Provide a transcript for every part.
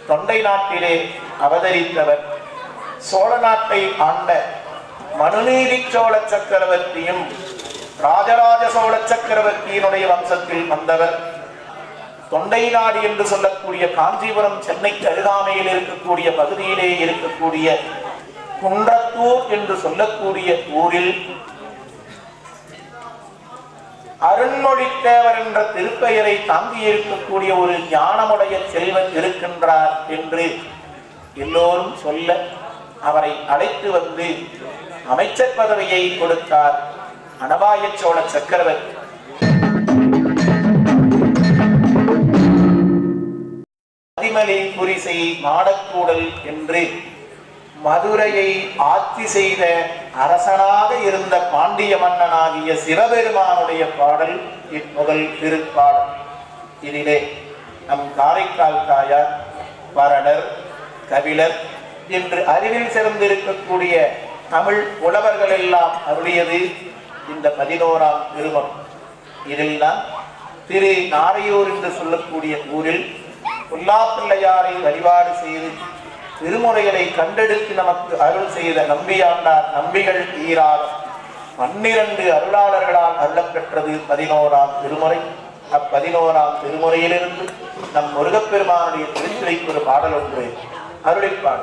தொண்டை நாட்டிலே அவதரித்தவர் சோழ நாட்டை ஆண்ட மனுநீதி சோழ சக்கரவர்த்தியும் ராஜராஜ சோழ சக்கரவர்த்தியினுடைய வம்சத்தில் வந்தவர் தொண்டை நாடு என்று சொல்லக்கூடிய காஞ்சிபுரம் சென்னைக்கு அருகாமையில் இருக்கக்கூடிய பகுதியிலே இருக்கக்கூடிய குன்றத்தூர் என்று சொல்லக்கூடிய ஊரில் அருண்மொழித்தேவர் என்ற திருப்பெயரை தாங்கி இருக்கக்கூடிய ஒரு ஞானமுடைய செல்வன் இருக்கின்றார் என்று எல்லோரும் சொல்ல அவரை அழைத்து வந்து அமைச்சர் பதவியை கொடுத்தார் அனபாய சோழ சக்கரவர்த்தி அதிமலை புரிசை மாடக்கூடல் என்று மதுரையை ஆட்சி செய்த அரசனாக இருந்த பாண்டிய மன்னனாகிய சிவபெருமானுடைய பாடல் இம்முதல் திருப்பாடல் இதிலே நம் காரைக்கால் தாயார் பரணர் கபிலர் என்று அறிவில் சிறந்திருக்கக்கூடிய தமிழ் புலவர்கள் எல்லாம் அருளியது இந்த பதினோராம் திருமணம் இதில் தான் திரு நாரையூர் என்று சொல்லக்கூடிய ஊரில் புல்லாப்பிள்ளையாரை வழிபாடு செய்து திருமுறைகளை கண்டெடுத்து நமக்கு அருள் செய்த நம்பியாண்டார் நம்பிகள் ஈரார் பன்னிரண்டு அருளாளர்களால் அருளப்பெற்றது பதினோராம் திருமுறை அப்பதினோராம் திருமுறையிலிருந்து நம் முருகப்பெருமானுடைய திருச்சிலைக்கு ஒரு பாடல் ஒன்று அருளிப்பாடு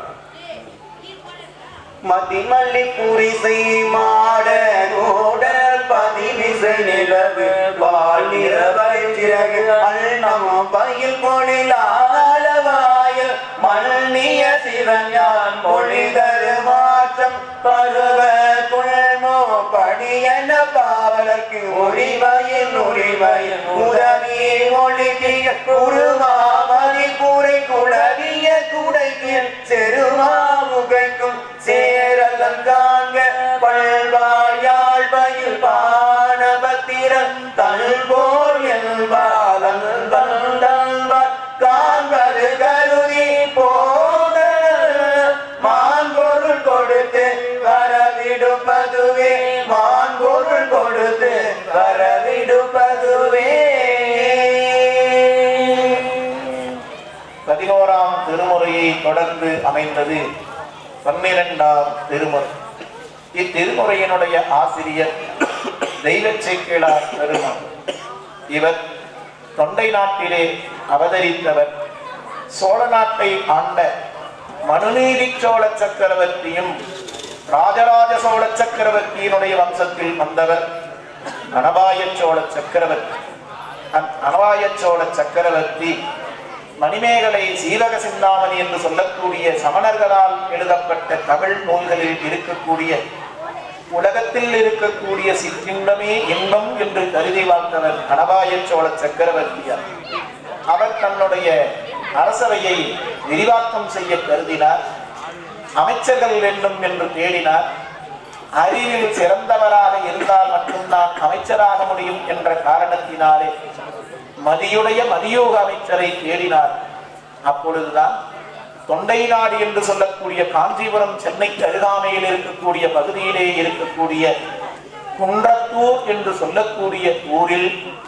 மதிமல்லி புரிசை மாட நோட பதிவிசை நிலவு பால் நிறவை சிறகு அண்ணம் பயில் பொழிலாளவாயில் மண்ணிய சிவஞான் மொழிதரு மாற்றம் பருவ குழமோ படியன பாவலர்க்கு உரிமையின் உரிமையின் உதவி ஒளிவிய குருமாமதி கூரை குளவிய குடைக்கு செருமாமுகைக்கும் சேரலம் காண்க பல்வாயாள் பயில் பானபத்திரன் தல்போல் என்பாலன் தந்தல்வார் காண்பது கருதி போத மான்பொருள் கொடுத்து வரவிடுப்பதுவே மான்பொருள் கொடுத்து வரவிடுப்பதுவே பதினோராம் திருமுறையை தொடர்ந்து அமைந்தது பன்னிரெண்டாம் திருமுறை இத்திருமுறையினுடைய ஆசிரியர் தெய்வ சேக்கிழார் பெருமாள் இவர் தொண்டை நாட்டிலே அவதரித்தவர் சோழ நாட்டை ஆண்ட மனுநீதி சோழ சக்கரவர்த்தியும் ராஜராஜ சோழ சக்கரவர்த்தியினுடைய வம்சத்தில் வந்தவர் அனபாய சோழ சக்கரவர்த்தி அந்த அனபாய சோழ சக்கரவர்த்தி மணிமேகலை சீவக சிந்தாமணி என்று சொல்லக்கூடிய சமணர்களால் எழுதப்பட்ட தமிழ் நூல்களில் இருக்கக்கூடிய உலகத்தில் இருக்கக்கூடிய சிற்றின்பமே இன்பம் என்று கருதி வாழ்ந்தவர் கணபாய சோழ சக்கரவர்த்தியார் அவர் தன்னுடைய அரசவையை விரிவாக்கம் செய்ய கருதினார் அமைச்சர்கள் வேண்டும் என்று தேடினார் அறிவில் சிறந்தவராக இருந்தால் மட்டும்தான் அமைச்சராக முடியும் என்ற காரணத்தினாலே மதியுடைய மதியோக அமைச்சரை தேடினார் அப்பொழுதுதான் தொண்டை நாடு என்று சொல்லக்கூடிய காஞ்சிபுரம் சென்னைக்கு அருகாமையில் இருக்கக்கூடிய பகுதியிலே இருக்கக்கூடிய குன்றத்தூர் என்று சொல்லக்கூடிய ஊரில்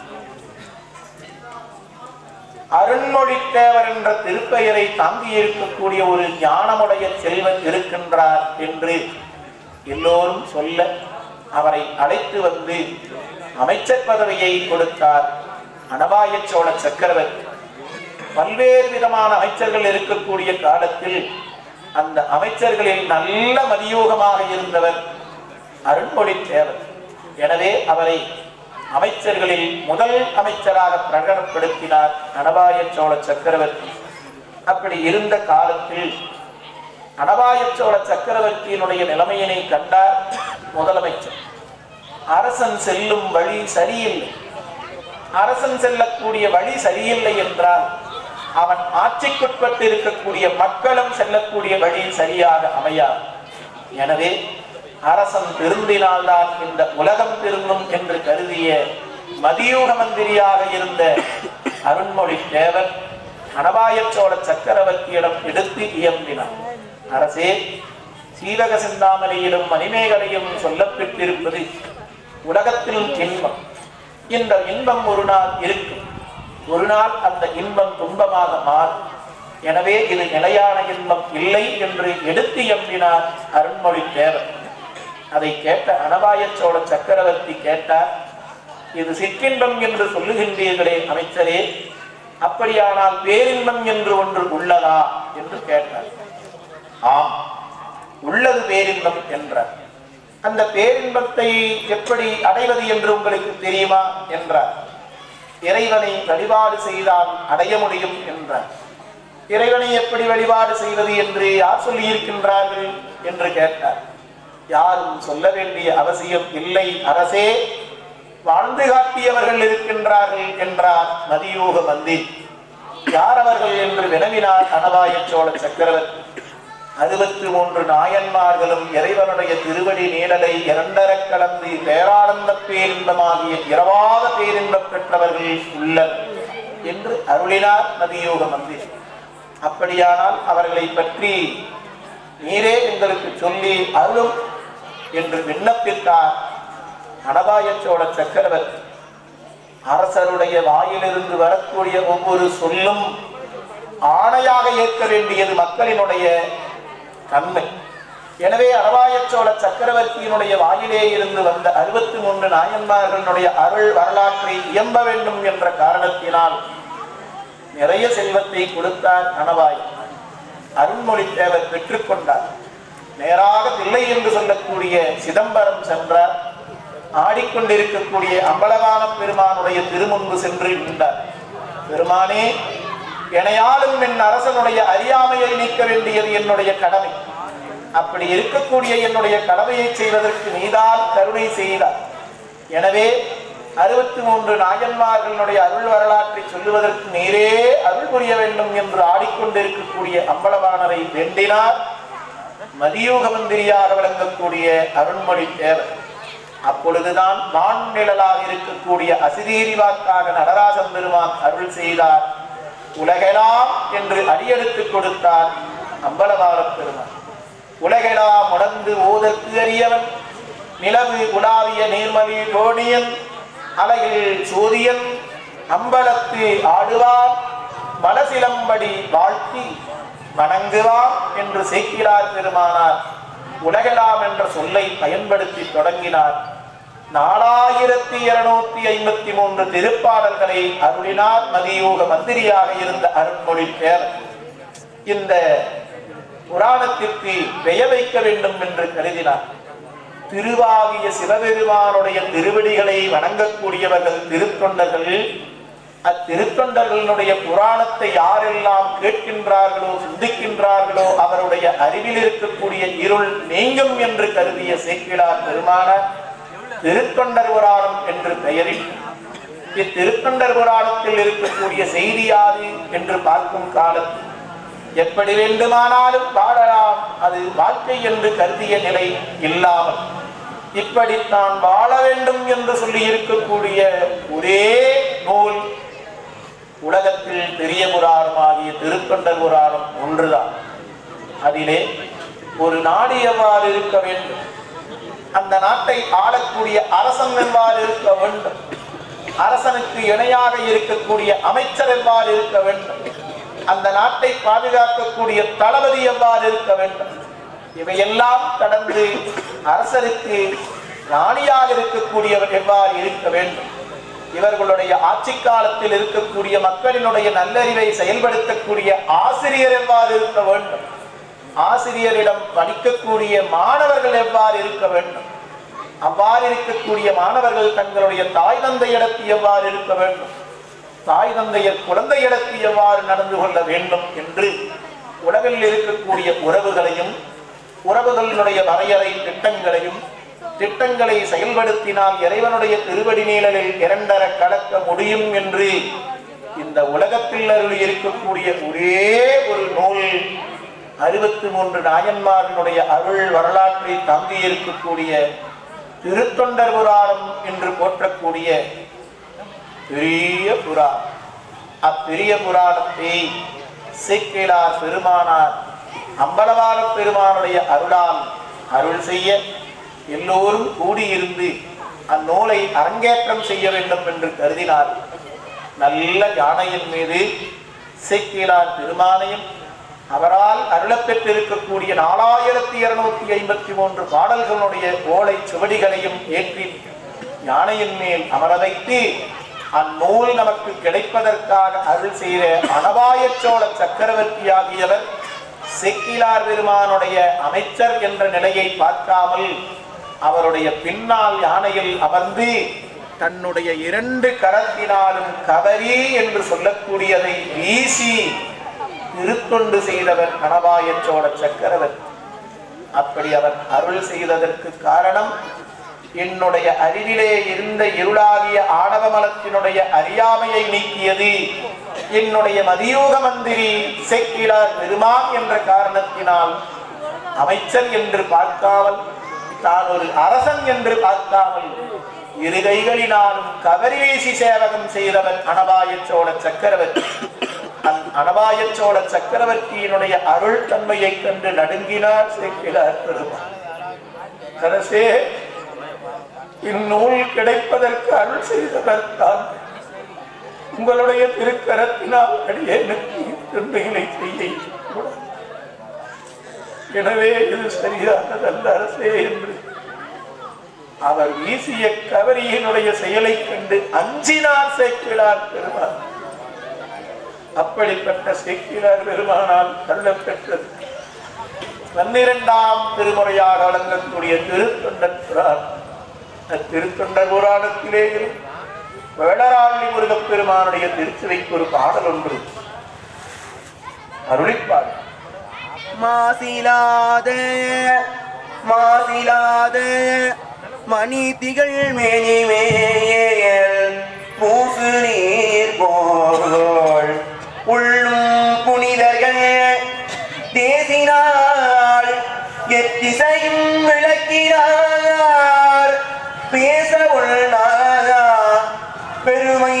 அருண்மொழித்தேவர் என்ற திருப்பெயரை தாங்கி இருக்கக்கூடிய ஒரு ஞானமுடைய செல்வன் இருக்கின்றார் என்று எல்லோரும் சொல்ல அவரை அழைத்து வந்து அமைச்சர் பதவியை கொடுத்தார் அனபாய சோழ சக்கரவர்த்தி பல்வேறு விதமான அமைச்சர்கள் இருக்கக்கூடிய காலத்தில் அந்த அமைச்சர்களில் நல்ல மதியூகமாக இருந்தவர் அருண்மொழித்தேவர் எனவே அவரை அமைச்சர்களில் முதல் அமைச்சராக பிரகடனப்படுத்தினார் அனபாய சோழ சக்கரவர்த்தி அப்படி இருந்த காலத்தில் அனபாய சோழ சக்கரவர்த்தியினுடைய நிலைமையினை கண்டார் முதலமைச்சர் அரசன் செல்லும் வழி சரியில்லை அரசன் செல்லக்கூடிய வழி சரியில்லை என்றால் அவன் ஆட்சிக்குட்பட்டு இருக்கக்கூடிய மக்களும் செல்லக்கூடிய வழி சரியாக அமையாது எனவே அரசன் திருந்தினால்தான் இந்த உலகம் திருந்தும் என்று கருதிய மதியூக மந்திரியாக இருந்த அருண்மொழி தேவர் அனபாய சோழ சக்கரவர்த்தியிடம் எடுத்து இயம்பினார் அரசே சீவக சிந்தாமணியிலும் மணிமேகலையும் சொல்லப்பட்டிருப்பது உலகத்தில் இன்பம் இந்த இன்பம் ஒரு நாள் இருக்கும் ஒரு நாள் அந்த இன்பம் துன்பமாக மாறும் எனவே இது நிலையான இன்பம் இல்லை என்று எடுத்து எம்பினார் அருண்மொழி தேவர் அதை கேட்ட அனபாய சோழ சக்கரவர்த்தி கேட்டார் இது சிற்றின்பம் என்று சொல்லுகின்றீர்களே அமைச்சரே அப்படியானால் பேரின்பம் என்று ஒன்று உள்ளதா என்று கேட்டார் ஆம் உள்ளது பேரின்பம் என்றார் அந்த பேரின்பத்தை எப்படி அடைவது என்று உங்களுக்கு தெரியுமா என்றார் இறைவனை வழிபாடு செய்தால் அடைய முடியும் என்றார் இறைவனை எப்படி வழிபாடு செய்வது என்று யார் சொல்லியிருக்கின்றார்கள் என்று கேட்டார் யாரும் சொல்ல வேண்டிய அவசியம் இல்லை அரசே வாழ்ந்து காட்டியவர்கள் இருக்கின்றார்கள் என்றார் மதியூக மந்தி யார் அவர்கள் என்று வினவினார் அனவாய சோழ சக்கரவர்த்தி அறுபத்தி மூன்று நாயன்மார்களும் இறைவனுடைய திருவடி நீடலை இரண்டரக் கலந்து பேரானந்த பேரின்பமாகிய இரவாத பேரின்பம் பெற்றவர்கள் உள்ளனர் என்று அருளினார் மதியோக மந்திரி அப்படியானால் அவர்களை பற்றி நீரே எங்களுக்கு சொல்லி அருளும் என்று விண்ணப்பித்தார் அனபாய சோழ சக்கரவர்த்தி அரசருடைய வாயிலிருந்து வரக்கூடிய ஒவ்வொரு சொல்லும் ஆணையாக ஏற்க வேண்டியது மக்களினுடைய தன்மை எனவே அரவாயச்சோழ சக்கரவர்த்தியினுடைய வாயிலே இருந்து வந்த அறுபத்தி மூன்று நாயன்மார்களுடைய அருள் வரலாற்றை இயம்ப வேண்டும் என்ற காரணத்தினால் நிறைய செல்வத்தை கொடுத்தார் கணவாய் அருண்மொழி தேவர் பெற்றுக்கொண்டார் நேராக தில்லை என்று சொல்லக்கூடிய சிதம்பரம் சென்றார் ஆடிக்கொண்டிருக்கக்கூடிய அம்பலவான பெருமானுடைய திருமுன்பு சென்று நின்றார் பெருமானே எனையாளும் என் அரசனுடைய அறியாமையை நீக்க வேண்டியது என்னுடைய கடமை அப்படி இருக்கக்கூடிய என்னுடைய கடமையை செய்வதற்கு நீதான் கருணை செய்தார் எனவே அறுபத்தி மூன்று நாயன்மார்களுடைய அருள் வரலாற்றை சொல்லுவதற்கு நீரே அருள் புரிய வேண்டும் என்று ஆடிக்கொண்டிருக்கக்கூடிய அம்பலவானரை வேண்டினார் மதியூக மந்திரியாக விளங்கக்கூடிய அருண்மொழி தேவர் அப்பொழுதுதான் வான் நிழலாக இருக்கக்கூடிய அசிதீரி வாக்காக நடராஜன் பெருமான் அருள் செய்தார் உலகெல்லாம் என்று அடியெடுத்துக் கொடுத்தார் அம்பலவார பெருமான் உலகெல்லாம் உணர்ந்து ஓதற்கு அறியவன் நிலவு உலாவிய நீர்மலி கோணியன் அலையில் சூரியன் அம்பலத்து ஆடுவார் மலசிலம்படி வாழ்த்தி வணங்குவார் என்று சேக்கிலார் பெருமானார் உலகெல்லாம் என்ற சொல்லை பயன்படுத்தி தொடங்கினார் நாலாயிரத்தி இருநூத்தி ஐம்பத்தி மூன்று திருப்பாடல்களை அருளினார் மதியூக மந்திரியாக இருந்த அருண்மொழி தேவர் இந்த புராணத்திற்கு பெயர் வைக்க வேண்டும் என்று கருதினார் திருவாகிய சிவபெருமானுடைய திருவடிகளை வணங்கக்கூடியவர்கள் திருத்தொண்டர்கள் அத்திருத்தொண்டர்களுடைய புராணத்தை யாரெல்லாம் கேட்கின்றார்களோ சிந்திக்கின்றார்களோ அவருடைய அறிவில் இருக்கக்கூடிய இருள் நீங்கும் என்று கருதிய சேக்கிழார் பெருமான திருத்தொண்டர் புராணம் என்று பெயரில் இத்திருத்தொண்டர் புராணத்தில் இருக்கக்கூடிய செய்தி யாது என்று பார்க்கும் காலத்தில் எப்படி வேண்டுமானாலும் வாழலாம் அது வாழ்க்கை என்று கருதிய நிலை இல்லாமல் இப்படித்தான் வாழ வேண்டும் என்று சொல்லி இருக்கக்கூடிய ஒரே நூல் உலகத்தில் பெரிய புராணமாகிய திருத்தொண்டர் புராணம் ஒன்றுதான் அதிலே ஒரு நாடு எவ்வாறு இருக்க வேண்டும் அந்த நாட்டை ஆளக்கூடிய அரசன் எவ்வாறு இருக்க வேண்டும் அரசனுக்கு இணையாக இருக்கக்கூடிய அமைச்சர் எவ்வாறு இருக்க வேண்டும் அந்த நாட்டை பாதுகாக்கக்கூடிய தளபதி எவ்வாறு இருக்க வேண்டும் இவையெல்லாம் கடந்து அரசருக்கு ராணியாக இருக்கக்கூடியவர் எவ்வாறு இருக்க வேண்டும் இவர்களுடைய ஆட்சி காலத்தில் இருக்கக்கூடிய மக்களினுடைய நல்லறிவை செயல்படுத்தக்கூடிய ஆசிரியர் எவ்வாறு இருக்க வேண்டும் ஆசிரியரிடம் படிக்கக்கூடிய மாணவர்கள் எவ்வாறு இருக்க வேண்டும் அவ்வாறு இருக்கக்கூடிய மாணவர்கள் தங்களுடைய தாய் தந்தையிடத்து எவ்வாறு இருக்க வேண்டும் தாய் தந்தையர் குழந்தையிடத்து எவ்வாறு நடந்து கொள்ள வேண்டும் என்று உலகில் இருக்கக்கூடிய உறவுகளையும் உறவுகளினுடைய வரையறை திட்டங்களையும் திட்டங்களை செயல்படுத்தினால் இறைவனுடைய திருவடி நீழலில் இரண்டர கலக்க முடியும் என்று இந்த உலகத்தில் அருள் இருக்கக்கூடிய ஒரே ஒரு நூல் அறுபத்தி மூன்று நாயன்மார்களுடைய அருள் வரலாற்றை தாங்கி இருக்கக்கூடிய திருத்தொண்டர் புராணம் என்று போற்றக்கூடிய பெரிய புராணம் அப்பெரிய புராணத்தை சேக்கிழார் பெருமானார் அம்பலவான பெருமானுடைய அருளால் அருள் செய்ய எல்லோரும் கூடியிருந்து அந்நூலை அரங்கேற்றம் செய்ய வேண்டும் என்று கருதினார் நல்ல யானையின் மீது இசைக்கிலார் பெருமானையும் அவரால் அருளப்பெற்றிருக்கக்கூடிய நாலாயிரத்தி இருநூத்தி ஐம்பத்தி மூன்று பாடல்களுடைய ஓலை சுவடிகளையும் ஏற்றி யானையின் மேல் அமர வைத்து அந்நூல் நமக்கு கிடைப்பதற்காக அருள் செய்த அனபாயச் சோழ சக்கரவர்த்தியாகியவர் செக்கிலார் பெருமானுடைய அமைச்சர் என்ற நிலையை பார்க்காமல் அவருடைய பின்னால் யானையில் அமர்ந்து தன்னுடைய இரண்டு கரத்தினாலும் கவரி என்று சொல்லக்கூடியதை வீசி திருத்தொண்டு செய்தவர் கணவாய சோழ சக்கரவர்த்தி அப்படி அவர் அருள் செய்ததற்கு காரணம் என்னுடைய அறிவிலே இருந்த இருளாகிய ஆணவ மலத்தினுடைய அறியாமையை நீக்கியது என்னுடைய மதியூக மந்திரி செக்கிலார் பெருமான் என்ற காரணத்தினால் அமைச்சர் என்று பார்க்காமல் தான் ஒரு அரசன் என்று பார்க்காமல் இரு கைகளினாலும் கவரி வீசி சேவகம் செய்தவர் அனபாய சோழ சக்கரவர்த்தி அந் அனபாய சோழ சக்கரவர்த்தியினுடைய அருள் தன்மையை கண்டு நடுங்கினார் சேக்கிலார் பெருமான் அரசே இந்நூல் கிடைப்பதற்கு அருள் செய்தவர் தான் உங்களுடைய திருக்கரத்தினால் அடியேனுக்கு தன்மைகளை செய்ய கூடாது. எனவே இது சரியானதல்ல அரசே என்று அவர் வீசிய கவரியினுடைய செயலை கண்டு அஞ்சினார் சேக்கிழார் பெருமான் அப்படிப்பட்ட சேக்கிழார் பெருமானால் தள்ளப்பெற்றது பன்னிரெண்டாம் திருமுறையாக வழங்கக்கூடிய திருத்தொண்டர் புராணம் அந்த திருத்தொண்டர் புராணத்திலே வேடராளி முருகப் பெருமானுடைய திருச்சிலைக்கு ஒரு பாடல் ஒன்று அருளிப்பாடு மாசிலாத மாசிலாத மணி திகழ் மேனி மேயல் பூசு நீர் போல் உள்ளும் புனிதர்கள் தேசினாள் எத்திசையும் விளக்கினார் பேச உள்ளார் பெருமை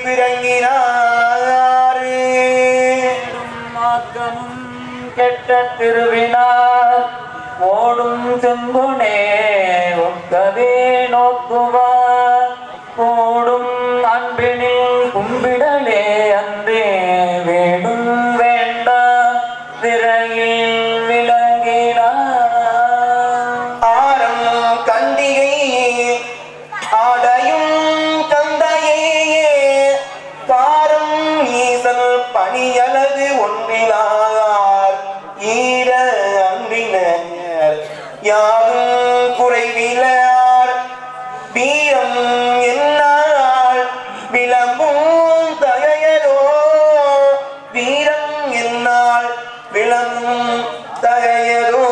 பிறங்கினார் மாக்கமும் கெட்ட திருவினார் ஓடும் செம்புனே ஒக்கவே நோக்குவார் கூடும் அன்பினில் கும்பிடலே அன்றே வேடும் வேண்டா விரையில் விளங்கினார் ஆரம் கண்டிகை ஆடையும் தந்தையே பாரம் ஈசல் பணியலது ஒன்றிலார் ஈர அன்பினர் யாரும் குறைவிலார் வீரம் என்னால் விளம்பும் தகையலோ வீரம் என்னால் விளம்பும் தகையலோ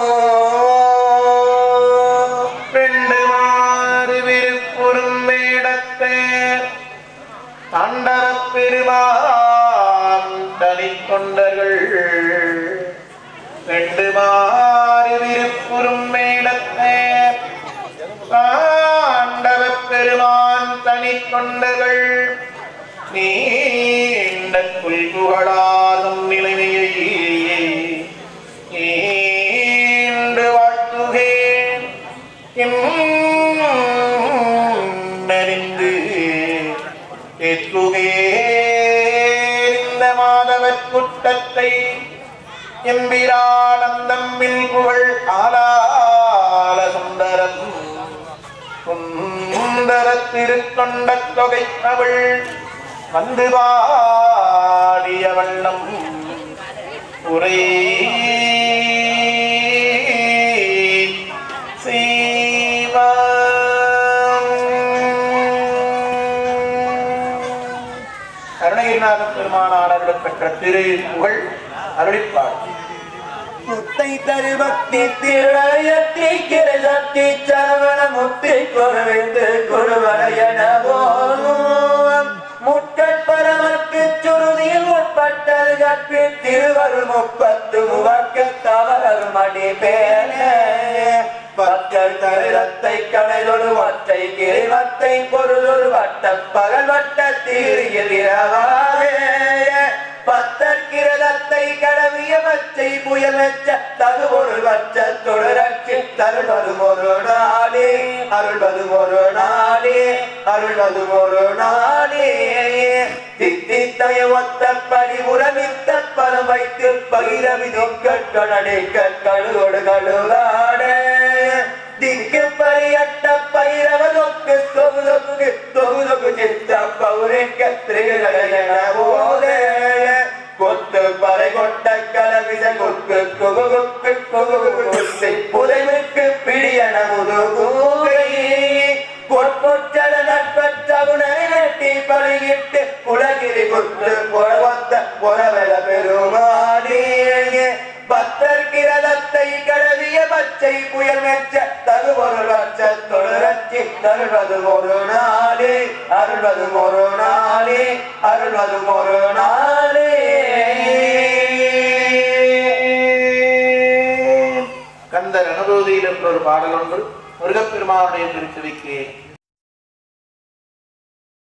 ரெண்டு மாறு விருப்புறும் மேடத்தே தாண்டவப் பெருமான் தனித்தொண்டர்கள் ரெண்டு மாறு விருப்புறும் மேடத்தே தாண்டவப் பெருமான் தனித்தொண்டர்கள் நீண்ட புல்குகளாலும் நிலைமையை ஈண்டு வாழ்த்துகேன் நெறிந்து இந்த மாதவர் குட்டத்தை எம்பிரானந்தம்பில் புகழ் ஆலால சுந்தரம் சுந்தர திருத்தொண்ட தொகை அவள் வந்து பாடிய வண்ணம் உரை கருணகிரிநாத பெருமானாளர்கள் பெற்ற திரு புகழ் அருளிப்பாடு முத்தை தருபக்தி திரயத்தி கிரசக்தி சரவண முத்தி குருவிந்து குருவரையன போலும் முட்கட்பரமற்கு சுருதியில் உட்பட்டது கற்பி திருவருள் முப்பத்து முவர்க்கு தவறல் மணி பேன பக்தர் தருரத்தை கடைதொரு ஒற்றை கிரிவத்தை பொருளொரு வட்ட பகல் வட்ட தீரியல் இரவாவே பத்தற்கிரதத்தை கடவிய வச்சை புயல் வச்ச தகுபொரு வச்ச தொடரட்சி தருள்வது ஒரு நாளே அருள்வது ஒரு நாள் நாளே அருள்வது ஒரு நாளே தித்தித்தய ஒத்த பரிபுரமித்த பலம் வைத்து பகிரவிதி கட்டணடை கட்டழுகொடு கழுகாட திக்கு பரியட்ட பைரவ தொக்கு தொகு தொக்கு தொகு தொகு சித்த பௌரிக்க திரிகடன போதே கொத்து பறை கொட்ட கலவிச கொக்கு கொகு கொக்கு கொகு கொக்கு புதைமிற்கு பிடியன முதுகூகை கொட்கொச்சட நட்பற்றவுணரை வெட்டி பழகிட்டு குலகிரி கொத்து பொறவத்த பொறவெல பெருமானே பக்தர் கிரதத்தை கடவிய பச்சை புயல் மெச்ச தருவொரு லட்ச தொடரச்சி தருவது ஒரு நாளே அருள்வது ஒரு நாளே அருள்வது ஒரு நாளே கந்தர் அனுபூதியில் என்ற ஒரு பாடல் ஒன்று முருகப்பெருமானுடைய திருச்சதிக்கு